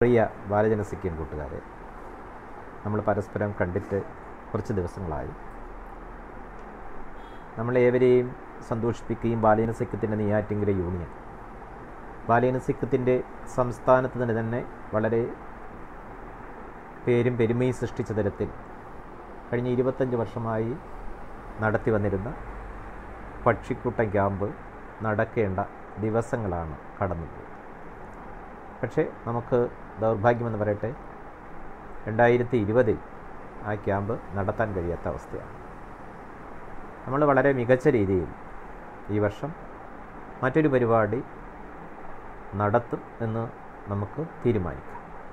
പ്രിയ ബാലജനസിക്കൻ കൂട്ടുകാരെ നമ്മൾ പരസ്പരം കണ്ടിട്ട് കുറച്ച് ദിവസങ്ങളായി നമ്മളേവരെയും സന്തോഷിപ്പിക്കുകയും ബാലജനസിക്കത്തിൻ്റെ നെയ്യാറ്റിങ്കര യൂണിയൻ ബാലജനസിക്കത്തിൻ്റെ സംസ്ഥാനത്തിന് തന്നെ വളരെ പേരും പെരുമയും സൃഷ്ടിച്ച തരത്തിൽ കഴിഞ്ഞ ഇരുപത്തഞ്ച് വർഷമായി നടത്തി വന്നിരുന്ന പക്ഷിക്കൂട്ടം ക്യാമ്പ് നടക്കേണ്ട ദിവസങ്ങളാണ് കടന്നുപോയത് പക്ഷേ നമുക്ക് ദൗർഭാഗ്യമെന്ന് പറയട്ടെ രണ്ടായിരത്തി ഇരുപതിൽ ആ ക്യാമ്പ് നടത്താൻ കഴിയാത്ത അവസ്ഥയാണ് നമ്മൾ വളരെ മികച്ച രീതിയിൽ ഈ വർഷം മറ്റൊരു പരിപാടി നടത്തും എന്ന് നമുക്ക് തീരുമാനിക്കാം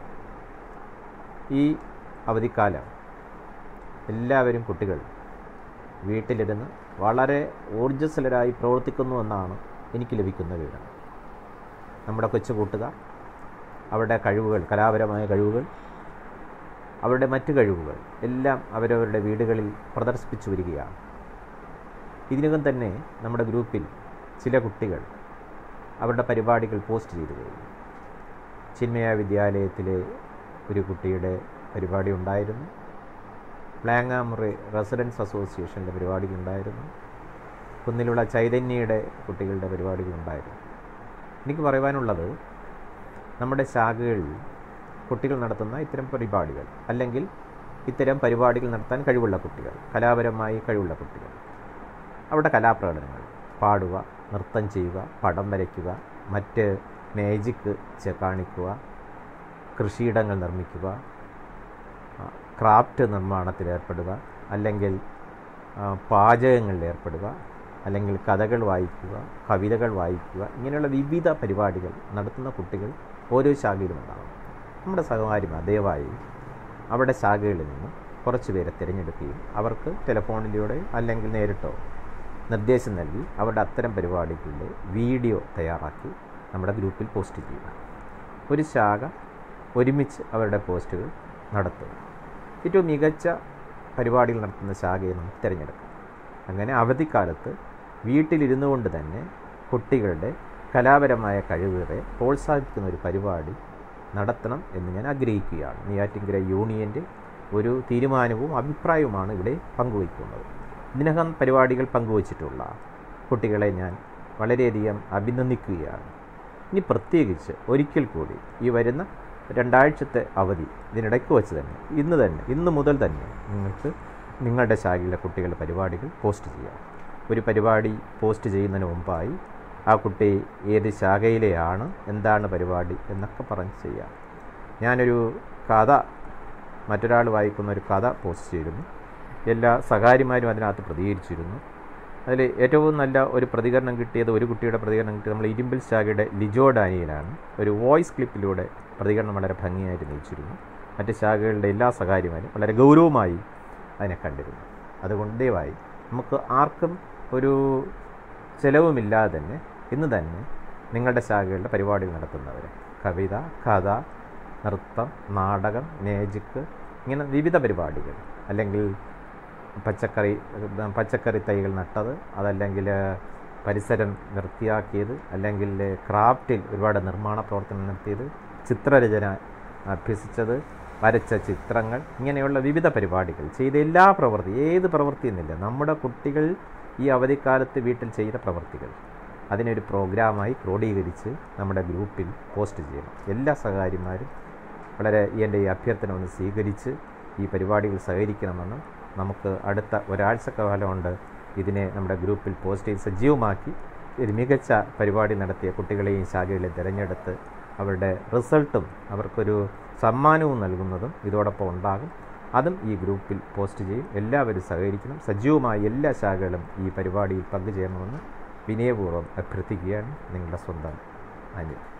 ഈ അവധിക്കാലം എല്ലാവരും കുട്ടികൾ വീട്ടിലിരുന്ന് വളരെ ഊർജ്ജസ്വലരായി പ്രവർത്തിക്കുന്നു എന്നാണ് എനിക്ക് ലഭിക്കുന്ന വിവരം നമ്മുടെ കൊച്ചു കൂട്ടുകാർ അവരുടെ കഴിവുകൾ കലാപരമായ കഴിവുകൾ അവരുടെ മറ്റു കഴിവുകൾ എല്ലാം അവരവരുടെ വീടുകളിൽ പ്രദർശിപ്പിച്ചു വരികയാണ് ഇതിനകം തന്നെ നമ്മുടെ ഗ്രൂപ്പിൽ ചില കുട്ടികൾ അവരുടെ പരിപാടികൾ പോസ്റ്റ് ചെയ്തു കഴിഞ്ഞു ചിന്മയ വിദ്യാലയത്തിലെ ഒരു കുട്ടിയുടെ പരിപാടി ഉണ്ടായിരുന്നു പ്ലാങ്ങാമുറി റെസിഡൻസ് അസോസിയേഷൻ്റെ പരിപാടികളുണ്ടായിരുന്നു കുന്നിലുള്ള ചൈതന്യയുടെ കുട്ടികളുടെ പരിപാടികളുണ്ടായിരുന്നു എനിക്ക് പറയുവാനുള്ളത് നമ്മുടെ ശാഖകളിൽ കുട്ടികൾ നടത്തുന്ന ഇത്തരം പരിപാടികൾ അല്ലെങ്കിൽ ഇത്തരം പരിപാടികൾ നടത്താൻ കഴിവുള്ള കുട്ടികൾ കലാപരമായി കഴിവുള്ള കുട്ടികൾ അവരുടെ കലാപ്രകടനങ്ങൾ പാടുക നൃത്തം ചെയ്യുക പടം വരയ്ക്കുക മറ്റ് മാജിക്ക് കാണിക്കുക കൃഷിയിടങ്ങൾ നിർമ്മിക്കുക ക്രാഫ്റ്റ് നിർമ്മാണത്തിൽ ഏർപ്പെടുക അല്ലെങ്കിൽ പാചകങ്ങളിൽ ഏർപ്പെടുക അല്ലെങ്കിൽ കഥകൾ വായിക്കുക കവിതകൾ വായിക്കുക ഇങ്ങനെയുള്ള വിവിധ പരിപാടികൾ നടത്തുന്ന കുട്ടികൾ ഓരോ ശാഖയിലും ഉണ്ടാകും നമ്മുടെ സഹകാരിമാർ ദയവായി അവിടെ ശാഖകളിൽ നിന്ന് കുറച്ച് പേരെ തിരഞ്ഞെടുക്കുകയും അവർക്ക് ടെലിഫോണിലൂടെ അല്ലെങ്കിൽ നേരിട്ടോ നിർദ്ദേശം നൽകി അവരുടെ അത്തരം പരിപാടികളുടെ വീഡിയോ തയ്യാറാക്കി നമ്മുടെ ഗ്രൂപ്പിൽ പോസ്റ്റ് ചെയ്യുക ഒരു ശാഖ ഒരുമിച്ച് അവരുടെ പോസ്റ്റുകൾ നടത്തുക ഏറ്റവും മികച്ച പരിപാടികൾ നടത്തുന്ന ശാഖയെ നമുക്ക് തിരഞ്ഞെടുക്കാം അങ്ങനെ അവധിക്കാലത്ത് വീട്ടിലിരുന്നു കൊണ്ട് തന്നെ കുട്ടികളുടെ കലാപരമായ കഴിവുകളെ പ്രോത്സാഹിപ്പിക്കുന്ന ഒരു പരിപാടി നടത്തണം എന്ന് ഞാൻ ആഗ്രഹിക്കുകയാണ് നെയ്യാറ്റിങ്കര യൂണിയൻ്റെ ഒരു തീരുമാനവും അഭിപ്രായവുമാണ് ഇവിടെ പങ്കുവയ്ക്കുന്നത് ഇതിനകം പരിപാടികൾ പങ്കുവച്ചിട്ടുള്ള കുട്ടികളെ ഞാൻ വളരെയധികം അഭിനന്ദിക്കുകയാണ് ഇനി പ്രത്യേകിച്ച് ഒരിക്കൽ കൂടി ഈ വരുന്ന രണ്ടാഴ്ചത്തെ അവധി ഇതിനിടയ്ക്ക് വെച്ച് തന്നെ ഇന്ന് തന്നെ ഇന്ന് മുതൽ തന്നെ നിങ്ങൾക്ക് നിങ്ങളുടെ ശാഖയിലെ കുട്ടികളുടെ പരിപാടികൾ പോസ്റ്റ് ചെയ്യാം ഒരു പരിപാടി പോസ്റ്റ് ചെയ്യുന്നതിന് മുമ്പായി ആ കുട്ടി ഏത് ശാഖയിലെയാണ് എന്താണ് പരിപാടി എന്നൊക്കെ പറഞ്ഞ് ചെയ്യാം ഞാനൊരു കഥ മറ്റൊരാൾ വായിക്കുന്ന ഒരു കഥ പോസ്റ്റ് ചെയ്തിരുന്നു എല്ലാ സഹാരിമാരും അതിനകത്ത് പ്രതികരിച്ചിരുന്നു അതിൽ ഏറ്റവും നല്ല ഒരു പ്രതികരണം കിട്ടിയത് ഒരു കുട്ടിയുടെ പ്രതികരണം കിട്ടിയത് നമ്മൾ ഇരുമ്പിൽ ശാഖയുടെ ലിജോ ഡാനിയലാണ് ഒരു വോയിസ് ക്ലിപ്പിലൂടെ പ്രതികരണം വളരെ ഭംഗിയായിട്ട് നയിച്ചിരുന്നു മറ്റ് ശാഖകളുടെ എല്ലാ സഹാരിമാരും വളരെ ഗൗരവമായി അതിനെ കണ്ടിരുന്നു അതുകൊണ്ട് ദയവായി നമുക്ക് ആർക്കും ഒരു ചിലവുമില്ലാതെ തന്നെ ഇന്ന് തന്നെ നിങ്ങളുടെ ശാഖകളുടെ പരിപാടികൾ നടത്തുന്നവർ കവിത കഥ നൃത്തം നാടകം മേജിക്ക് ഇങ്ങനെ വിവിധ പരിപാടികൾ അല്ലെങ്കിൽ പച്ചക്കറി പച്ചക്കറി തൈകൾ നട്ടത് അതല്ലെങ്കിൽ പരിസരം വൃത്തിയാക്കിയത് അല്ലെങ്കിൽ ക്രാഫ്റ്റിൽ ഒരുപാട് നിർമ്മാണ പ്രവർത്തനം നടത്തിയത് ചിത്രരചന അഭ്യസിച്ചത് വരച്ച ചിത്രങ്ങൾ ഇങ്ങനെയുള്ള വിവിധ പരിപാടികൾ ചെയ്ത എല്ലാ പ്രവൃത്തി ഏത് പ്രവൃത്തി എന്നില്ല നമ്മുടെ കുട്ടികൾ ഈ അവധിക്കാലത്ത് വീട്ടിൽ ചെയ്ത പ്രവൃത്തികൾ അതിനൊരു പ്രോഗ്രാമായി ക്രോഡീകരിച്ച് നമ്മുടെ ഗ്രൂപ്പിൽ പോസ്റ്റ് ചെയ്യണം എല്ലാ സഹകാരിമാരും വളരെ എൻ്റെ ഈ അഭ്യർത്ഥന ഒന്ന് സ്വീകരിച്ച് ഈ പരിപാടികൾ സഹകരിക്കണമെന്നും നമുക്ക് അടുത്ത ഒരാഴ്ച കാലം കൊണ്ട് ഇതിനെ നമ്മുടെ ഗ്രൂപ്പിൽ പോസ്റ്റ് ചെയ്ത് സജീവമാക്കി ഒരു മികച്ച പരിപാടി നടത്തിയ കുട്ടികളെയും ശാഖകളെയും തിരഞ്ഞെടുത്ത് അവരുടെ റിസൾട്ടും അവർക്കൊരു സമ്മാനവും നൽകുന്നതും ഇതോടൊപ്പം ഉണ്ടാകും അതും ഈ ഗ്രൂപ്പിൽ പോസ്റ്റ് ചെയ്യും എല്ലാവരും സഹകരിക്കണം സജീവമായ എല്ലാ ശാഖകളും ഈ പരിപാടിയിൽ പങ്കുചേരണമെന്ന് വിനയപൂർവ്വം അഭ്യർത്ഥിക്കുകയാണ് നിങ്ങളുടെ സ്വന്തം അനിൽ